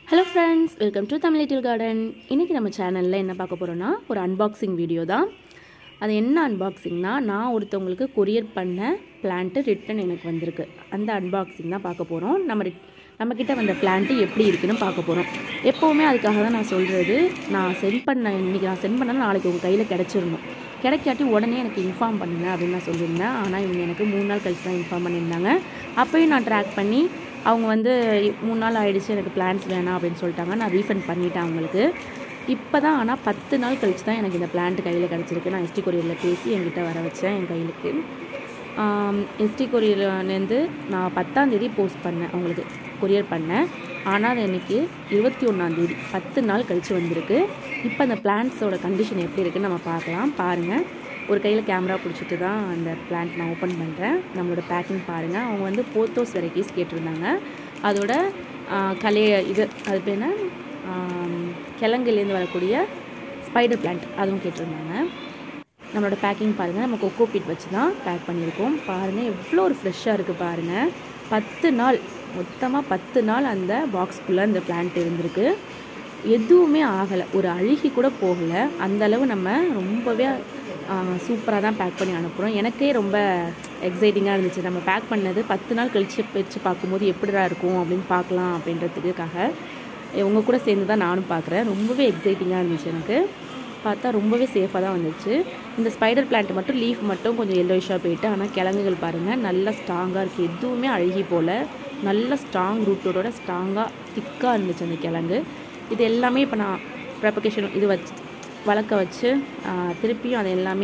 hello friends welcome to Tamil little garden இன்றைக்கி நம்ம சேனலில் என்ன பார்க்க போகிறோன்னா ஒரு அன்பாக்சிங் வீடியோ தான் அது என்ன அன்பாக்சிங்னா நான் ஒருத்தவங்களுக்கு கொரியர் பண்ண பிளான்ட்டு ரிட்டன் எனக்கு வந்திருக்கு அந்த அன்பாக்சிங் தான் பார்க்க போகிறோம் நம்ம ரிட் நம்மக்கிட்ட வந்த பிளான்ட்டு எப்படி இருக்குன்னு பார்க்க போகிறோம் எப்போவுமே அதுக்காக தான் நான் சொல்கிறது நான் சென்ட் பண்ண இன்றைக்கி நான் சென்ட் பண்ணால் நாளைக்கு உங்கள் கையில் கிடச்சிடணும் கிடைக்காட்டி உடனே எனக்கு இன்ஃபார்ம் பண்ணுங்க அப்படின்னு நான் சொல்லியிருந்தேன் ஆனால் இவங்க எனக்கு மூணு நாள் கழிச்சு தான் இன்ஃபார்ம் பண்ணியிருந்தாங்க அப்போயும் நான் ட்ராக் பண்ணி அவங்க வந்து மூணு நாள் ஆயிடுச்சு எனக்கு பிளான்ஸ் வேணாம் அப்படின்னு சொல்லிட்டாங்க நான் ரீஃபண்ட் பண்ணிட்டேன் அவங்களுக்கு இப்போ தான் ஆனால் பத்து நாள் கழிச்சு தான் எனக்கு இந்த பிளான்ட் கையில் கிடச்சிருக்கு நான் எஸ்டி கொரியரில் பேசி என்கிட்ட வர வச்சேன் என் கையிலுக்கு எஸ்டி கொரியர்லேருந்து நான் பத்தாந்தேதி போஸ்ட் பண்ணேன் அவங்களுக்கு கொரியர் பண்ணேன் ஆனால் அது எனக்கு இருபத்தி ஒன்றாந்தேதி பத்து நாள் கழித்து வந்திருக்கு இப்போ அந்த பிளான்ட்ஸோட கண்டிஷன் எப்படி இருக்குன்னு நம்ம பார்க்கலாம் பாருங்கள் ஒரு கையில் கேமரா பிடிச்சிட்டு தான் அந்த பிளான்ட் நான் ஓப்பன் பண்ணுறேன் நம்மளோட பேக்கிங் பாருங்கள் அவங்க வந்து போத்தோஸ் வெரைட்டிஸ் கேட்டிருந்தாங்க அதோட கலைய இது அது பேர் என்ன கிழங்குலேருந்து வரக்கூடிய ஸ்பைடர் பிளான்ட் அதுவும் கேட்டிருந்தாங்க நம்மளோட பேக்கிங் பாருங்கள் நம்ம கொக்கோ பீட் வச்சு தான் பேக் பண்ணியிருக்கோம் பாருங்கள் எவ்வளோ ஒரு ஃப்ரெஷ்ஷாக இருக்குது பாருங்கள் பத்து நாள் மொத்தமாக பத்து நாள் அந்த பாக்ஸ்குள்ளே அந்த பிளான்ட் இருந்திருக்கு எதுவுமே ஆகலை ஒரு அழுகி கூட போகலை அந்தளவு நம்ம ரொம்பவே சூப்பராக தான் பேக் பண்ணி அனுப்புகிறோம் எனக்கே ரொம்ப எக்ஸைட்டிங்காக இருந்துச்சு நம்ம பேக் பண்ணது பத்து நாள் கழித்து பிரித்து பார்க்கும்போது எப்படிடா இருக்கும் அப்படின்னு பார்க்கலாம் அப்படின்றதுக்காக உங்கள் கூட சேர்ந்து தான் நானும் பார்க்குறேன் ரொம்பவே எக்ஸைட்டிங்காக இருந்துச்சு எனக்கு பார்த்தா ரொம்பவே சேஃபாக தான் வந்துச்சு இந்த ஸ்பைடர் பிளான்ட் மட்டும் லீஃப் மட்டும் கொஞ்சம் எல்லோயிஷாக போயிட்டு ஆனால் கிழங்குகள் பாருங்கள் நல்லா ஸ்ட்ராங்காக இருக்குது எதுவுமே அழுகி போல் நல்ல ஸ்ட்ராங் ரூட்டோட ஸ்ட்ராங்காக திக்காக இருந்துச்சு அந்த கிழங்கு இது எல்லாமே இப்போ நான் ப்ரெப்பகேஷன் இது வச்சு வளர்க்க வச்சு திருப்பியும் அது எல்லாமே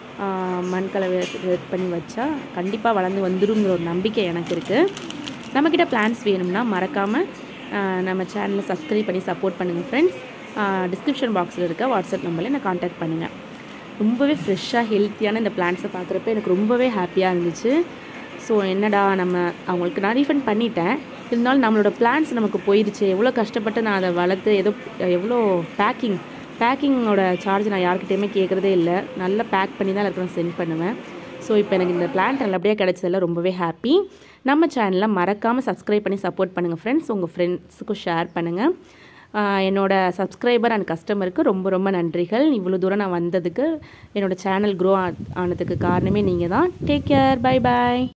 மண் கலவை பண்ணி வச்சா கண்டிப்பாக வளர்ந்து வந்துருங்கிற ஒரு நம்பிக்கை எனக்கு இருக்குது நம்மக்கிட்ட பிளான்ஸ் வேணும்னா மறக்காமல் நம்ம சேனலை சப்ஸ்கிரைப் பண்ணி சப்போர்ட் பண்ணுங்கள் ஃப்ரெண்ட்ஸ் டிஸ்கிரிப்ஷன் பாக்ஸில் இருக்க வாட்ஸ்அப் நம்பரில் என்னை காண்டாக்ட் பண்ணுங்கள் ரொம்பவே ஃப்ரெஷ்ஷாக ஹெல்த்தியான இந்த பிளான்ஸை பார்க்குறப்ப எனக்கு ரொம்பவே ஹாப்பியாக இருந்துச்சு ஸோ என்னடா நம்ம அவங்களுக்கு நான் ரீஃபண்ட் பண்ணிட்டேன் இருந்தாலும் நம்மளோட பிளான்ஸ் நமக்கு போயிடுச்சு எவ்வளோ கஷ்டப்பட்டு நான் அதை வளர்த்து ஏதோ எவ்வளோ பேக்கிங் பேக்கிங்கோட சார்ஜ் நான் யார்கிட்டையுமே கேட்குறதே இல்லை நல்லா பேக் பண்ணி தான் எல்லாருக்கும் சென்ட் பண்ணுவேன் ஸோ இப்போ எனக்கு இந்த பிளான்ட் நல்லபடியாக கிடச்சதில் ரொம்பவே ஹாப்பி நம்ம சேனலில் மறக்காமல் சப்ஸ்கிரைப் பண்ணி சப்போர்ட் பண்ணுங்கள் ஃப்ரெண்ட்ஸ் உங்கள் ஃப்ரெண்ட்ஸுக்கும் ஷேர் பண்ணுங்கள் என்னோட சப்ஸ்கிரைபர் அண்ட் கஸ்டமருக்கு ரொம்ப ரொம்ப நன்றிகள் இவ்வளோ தூரம் நான் வந்ததுக்கு என்னோடய சேனல் க்ரோ ஆனதுக்கு காரணமே நீங்கள் தான் டேக் கேர் பை பாய்